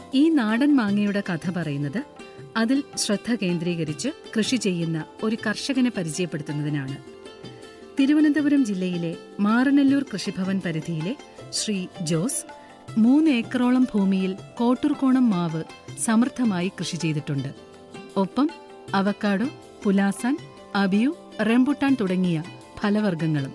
ഈ നാടൻ മാങ്ങയുടെ കഥ പറയുന്നത് അതിൽ ശ്രദ്ധ കേന്ദ്രീകരിച്ച് കൃഷി ചെയ്യുന്ന ഒരു കർഷകനെ പരിചയപ്പെടുത്തുന്നതിനാണ് തിരുവനന്തപുരം ജില്ലയിലെ മാറനല്ലൂർ കൃഷിഭവൻ പരിധിയിലെ ശ്രീ ജോസ് മൂന്ന് ഏക്കറോളം ഭൂമിയിൽ കോട്ടൂർക്കോണം മാവ് സമൃദ്ധമായി കൃഷി ചെയ്തിട്ടുണ്ട് ഒപ്പം അവക്കാഡോ പുലാസാൻ അബിയു റെംബുട്ടാൻ തുടങ്ങിയ ഫലവർഗ്ഗങ്ങളും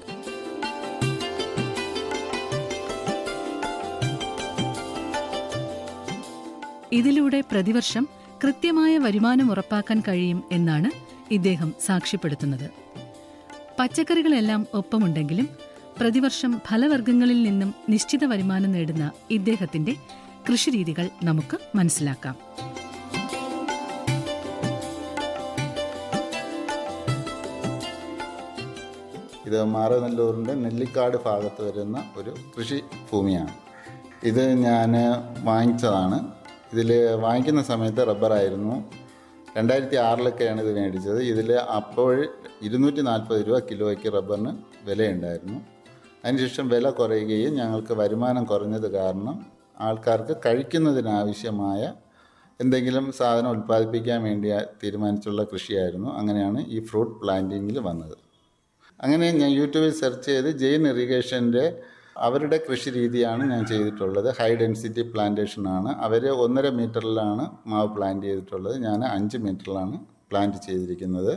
ഇതിലൂടെ പ്രതിവർഷം കൃത്യമായ വരുമാനം ഉറപ്പാക്കാൻ കഴിയും എന്നാണ് ഇദ്ദേഹം സാക്ഷ്യപ്പെടുത്തുന്നത് പച്ചക്കറികളെല്ലാം ഒപ്പമുണ്ടെങ്കിലും പ്രതിവർഷം ഫലവർഗ്ഗങ്ങളിൽ നിന്നും നിശ്ചിത വരുമാനം നേടുന്ന ഇദ്ദേഹത്തിന്റെ കൃഷിരീതികൾ നമുക്ക് മനസ്സിലാക്കാം ഇത് മാറനല്ലൂരിൻ്റെ നെല്ലിക്കാട് ഭാഗത്ത് വരുന്ന ഒരു കൃഷി ഭൂമിയാണ് ഇത് ഞാൻ വാങ്ങിച്ചതാണ് ഇതിൽ വാങ്ങിക്കുന്ന സമയത്ത് റബ്ബറായിരുന്നു രണ്ടായിരത്തി ആറിലൊക്കെയാണ് ഇത് മേടിച്ചത് ഇതിൽ അപ്പോൾ ഇരുന്നൂറ്റി നാൽപ്പത് രൂപ കിലോയ്ക്ക് റബ്ബറിന് വിലയുണ്ടായിരുന്നു അതിനുശേഷം വില കുറയുകയും ഞങ്ങൾക്ക് വരുമാനം കുറഞ്ഞത് കാരണം ആൾക്കാർക്ക് കഴിക്കുന്നതിനാവശ്യമായ എന്തെങ്കിലും സാധനം ഉൽപ്പാദിപ്പിക്കാൻ വേണ്ടി തീരുമാനിച്ചുള്ള കൃഷിയായിരുന്നു അങ്ങനെയാണ് ഈ ഫ്രൂട്ട് പ്ലാന്റിങ്ങിൽ വന്നത് അങ്ങനെ ഞാൻ യൂട്യൂബിൽ സെർച്ച് ചെയ്ത് ജെയിൻ ഇറിഗേഷൻ്റെ അവരുടെ കൃഷി രീതിയാണ് ഞാൻ ചെയ്തിട്ടുള്ളത് ഹൈ ഡെൻസിറ്റി പ്ലാന്റേഷനാണ് അവർ ഒന്നര മീറ്ററിലാണ് മാവ് പ്ലാന്റ് ചെയ്തിട്ടുള്ളത് ഞാൻ അഞ്ച് മീറ്ററിലാണ് പ്ലാന്റ് ചെയ്തിരിക്കുന്നത്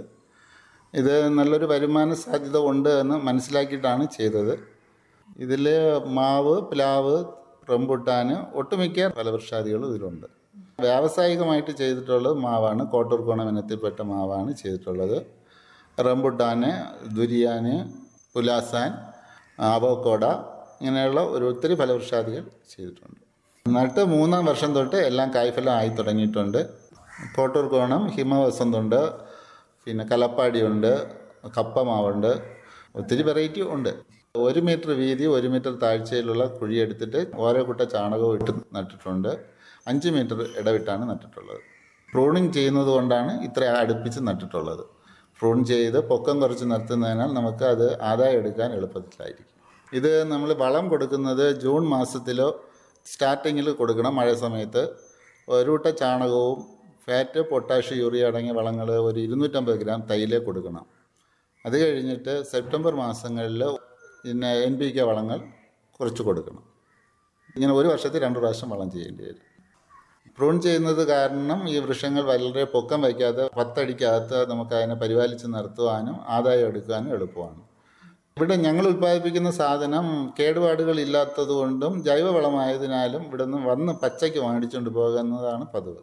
ഇത് നല്ലൊരു വരുമാന സാധ്യത ഉണ്ട് എന്ന് മനസ്സിലാക്കിയിട്ടാണ് ചെയ്തത് ഇതിൽ മാവ് പ്ലാവ് റംബുട്ടാൻ ഒട്ടുമിക്ക ഫലവൃക്ഷാദികളും ഇതിലുണ്ട് വ്യാവസായികമായിട്ട് ചെയ്തിട്ടുള്ളത് മാവാണ് കോട്ടൂർക്കോണം ഇനത്തിൽപ്പെട്ട മാവാണ് ചെയ്തിട്ടുള്ളത് റംബുട്ടാന് ദുരിയാന് പുലാസാൻ അവോക്കോട ഇങ്ങനെയുള്ള ഒരു ഒത്തിരി ഫലവൃക്ഷാദികൾ ചെയ്തിട്ടുണ്ട് നട്ട് മൂന്നാം വർഷം തൊട്ട് എല്ലാം കായ്ഫലം ആയി തുടങ്ങിയിട്ടുണ്ട് കോട്ടൂർക്കോണം ഹിമവസന്തുണ്ട് പിന്നെ കലപ്പാടിയുണ്ട് കപ്പമാവുണ്ട് ഒത്തിരി വെറൈറ്റി ഉണ്ട് ഒരു മീറ്റർ വീതി ഒരു മീറ്റർ താഴ്ചയിലുള്ള കുഴിയെടുത്തിട്ട് ഓരോ കുട്ട ചാണകവും ഇട്ട് നട്ടിട്ടുണ്ട് അഞ്ച് മീറ്റർ ഇടവിട്ടാണ് നട്ടിട്ടുള്ളത് പ്രൂണിങ് ചെയ്യുന്നത് കൊണ്ടാണ് ഇത്ര അടുപ്പിച്ച് നട്ടിട്ടുള്ളത് പ്രൂൺ ചെയ്ത് പൊക്കം കുറച്ച് നിർത്തുന്നതിനാൽ നമുക്ക് അത് ആദായം എടുക്കാൻ എളുപ്പത്തിലായിരിക്കും ഇത് നമ്മൾ വളം കൊടുക്കുന്നത് ജൂൺ മാസത്തിലോ സ്റ്റാർട്ടിങ്ങിൽ കൊടുക്കണം മഴ സമയത്ത് ഒരു കൂട്ട ചാണകവും ഫാറ്റ് പൊട്ടാഷ് യൂറിയ അടങ്ങിയ വളങ്ങൾ ഒരു ഇരുന്നൂറ്റമ്പത് ഗ്രാം തൈലേ കൊടുക്കണം അത് കഴിഞ്ഞിട്ട് സെപ്റ്റംബർ മാസങ്ങളിൽ പിന്നെ എൻ പി കെ വളങ്ങൾ കുറച്ച് കൊടുക്കണം ഇങ്ങനെ ഒരു വർഷത്തിൽ രണ്ട് പ്രാവശ്യം വളം ചെയ്യേണ്ടി വരും പ്രൂൺ ചെയ്യുന്നത് കാരണം ഈ വൃക്ഷങ്ങൾ വളരെ പൊക്കം വയ്ക്കാതെ പത്തടിക്കകത്ത് നമുക്ക് അതിനെ പരിപാലിച്ച് നിർത്തുവാനും ആദായം എടുക്കാനും എളുപ്പമാണ് ഇവിടെ ഞങ്ങൾ ഉൽപ്പാദിപ്പിക്കുന്ന സാധനം കേടുപാടുകൾ ഇല്ലാത്തത് കൊണ്ടും ജൈവവളമായതിനാലും ഇവിടെ നിന്ന് വന്ന് പച്ചയ്ക്ക് വാങ്ങിച്ചുകൊണ്ട് പോകുന്നതാണ് പതിവ്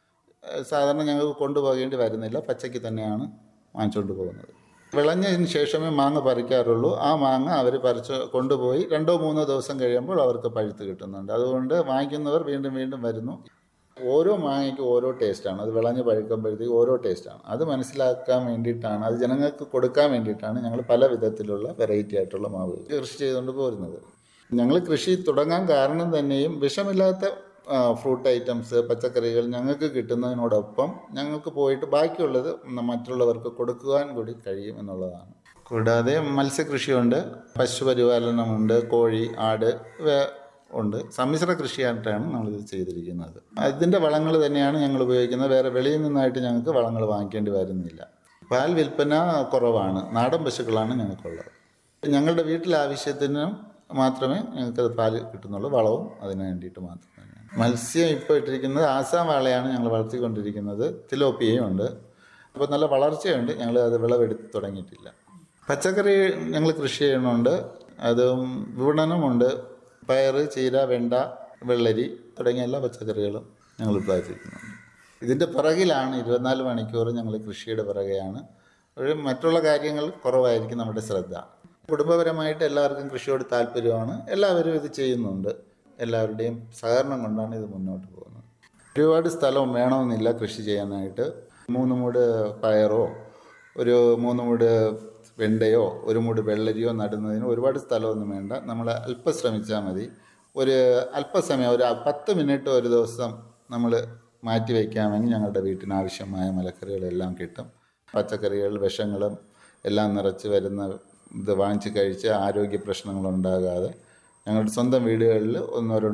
ഏഹ് സാധാരണ ഞങ്ങൾക്ക് കൊണ്ടുപോകേണ്ടി വരുന്നില്ല പച്ചയ്ക്ക് തന്നെയാണ് വാങ്ങിച്ചുകൊണ്ട് പോകുന്നത് വിളഞ്ഞതിന് ശേഷമേ മാങ്ങ പറിക്കാറുള്ളൂ ആ മാങ്ങ അവർ പറിച്ച് കൊണ്ടുപോയി രണ്ടോ മൂന്നോ ദിവസം കഴിയുമ്പോൾ അവർക്ക് പഴുത്ത് കിട്ടുന്നുണ്ട് അതുകൊണ്ട് വാങ്ങിക്കുന്നവർ വീണ്ടും വീണ്ടും വരുന്നു ഓരോ മാങ്ങയ്ക്കും ഓരോ ടേസ്റ്റാണ് അത് വിളഞ്ഞ് പഴുക്കുമ്പോഴത്തേക്ക് ഓരോ ടേസ്റ്റാണ് അത് മനസ്സിലാക്കാൻ വേണ്ടിയിട്ടാണ് അത് ജനങ്ങൾക്ക് കൊടുക്കാൻ വേണ്ടിയിട്ടാണ് ഞങ്ങൾ പല വിധത്തിലുള്ള വെറൈറ്റി ആയിട്ടുള്ള മാവ് കൃഷി ചെയ്തുകൊണ്ട് പോരുന്നത് ഞങ്ങൾ കൃഷി തുടങ്ങാൻ കാരണം തന്നെയും വിഷമില്ലാത്ത ഫ്രൂട്ട് ഐറ്റംസ് പച്ചക്കറികൾ ഞങ്ങൾക്ക് കിട്ടുന്നതിനോടൊപ്പം ഞങ്ങൾക്ക് പോയിട്ട് ബാക്കിയുള്ളത് മറ്റുള്ളവർക്ക് കൊടുക്കുവാൻ കൂടി കഴിയും എന്നുള്ളതാണ് കൂടാതെ മത്സ്യകൃഷിയുണ്ട് പശുപരിപാലനമുണ്ട് കോഴി ആട് ഇവ ഉണ്ട് സമ്മിശ്ര കൃഷിയായിട്ടാണ് നമ്മളിത് ചെയ്തിരിക്കുന്നത് അതിൻ്റെ വളങ്ങൾ തന്നെയാണ് ഞങ്ങൾ ഉപയോഗിക്കുന്നത് വേറെ വെളിയിൽ നിന്നായിട്ട് ഞങ്ങൾക്ക് വളങ്ങൾ വാങ്ങിക്കേണ്ടി വരുന്നില്ല പാൽ വിൽപ്പന കുറവാണ് നാടൻ പശുക്കളാണ് ഞങ്ങൾക്കുള്ളത് ഞങ്ങളുടെ വീട്ടിലെ ആവശ്യത്തിന് മാത്രമേ ഞങ്ങൾക്ക് പാൽ കിട്ടുന്നുള്ളൂ വളവും അതിന് വേണ്ടിയിട്ട് മാത്രം തന്നെയാണ് മത്സ്യം ഇപ്പോൾ ഇട്ടിരിക്കുന്നത് ആസാം വാളയാണ് ഞങ്ങൾ വളർത്തിക്കൊണ്ടിരിക്കുന്നത് തിലോപ്പിയയും ഉണ്ട് അപ്പോൾ നല്ല വളർച്ചയുണ്ട് ഞങ്ങൾ അത് വിളവെടുത്ത് തുടങ്ങിയിട്ടില്ല പച്ചക്കറി ഞങ്ങൾ കൃഷി ചെയ്യുന്നുണ്ട് അതും വിപണനമുണ്ട് പയർ ചീര വെണ്ട വെള്ളരി തുടങ്ങിയ എല്ലാ പച്ചക്കറികളും ഞങ്ങൾ ഉത്പാദിപ്പിക്കുന്നുണ്ട് ഇതിൻ്റെ പിറകിലാണ് ഇരുപത്തിനാല് മണിക്കൂർ ഞങ്ങൾ കൃഷിയുടെ പിറകെയാണ് ഒരു മറ്റുള്ള കാര്യങ്ങൾ കുറവായിരിക്കും നമ്മുടെ ശ്രദ്ധ കുടുംബപരമായിട്ട് എല്ലാവർക്കും കൃഷിയോട് താല്പര്യമാണ് എല്ലാവരും ഇത് ചെയ്യുന്നുണ്ട് എല്ലാവരുടെയും സഹകരണം കൊണ്ടാണ് ഇത് മുന്നോട്ട് പോകുന്നത് ഒരുപാട് സ്ഥലം വേണമെന്നില്ല കൃഷി ചെയ്യാനായിട്ട് മൂന്ന് മൂട് പയറോ ഒരു മൂന്ന് മൂട് വെണ്ടയോ ഒരു മൂട് വെള്ളരിയോ നടുന്നതിന് ഒരുപാട് സ്ഥലമൊന്നും വേണ്ട നമ്മൾ അല്പം ശ്രമിച്ചാൽ മതി ഒരു അല്പസമയം ഒരു പത്ത് മിനിറ്റ് ഒരു ദിവസം നമ്മൾ മാറ്റി വയ്ക്കാമെങ്കിൽ ഞങ്ങളുടെ വീട്ടിന് ആവശ്യമായ മലക്കറികളെല്ലാം കിട്ടും പച്ചക്കറികൾ വിഷങ്ങളും എല്ലാം നിറച്ച് വരുന്ന ഇത് വാങ്ങിച്ച് കഴിച്ച് ആരോഗ്യ പ്രശ്നങ്ങളുണ്ടാകാതെ ഞങ്ങളുടെ സ്വന്തം വീടുകളിൽ ഒന്നോ രണ്ടോ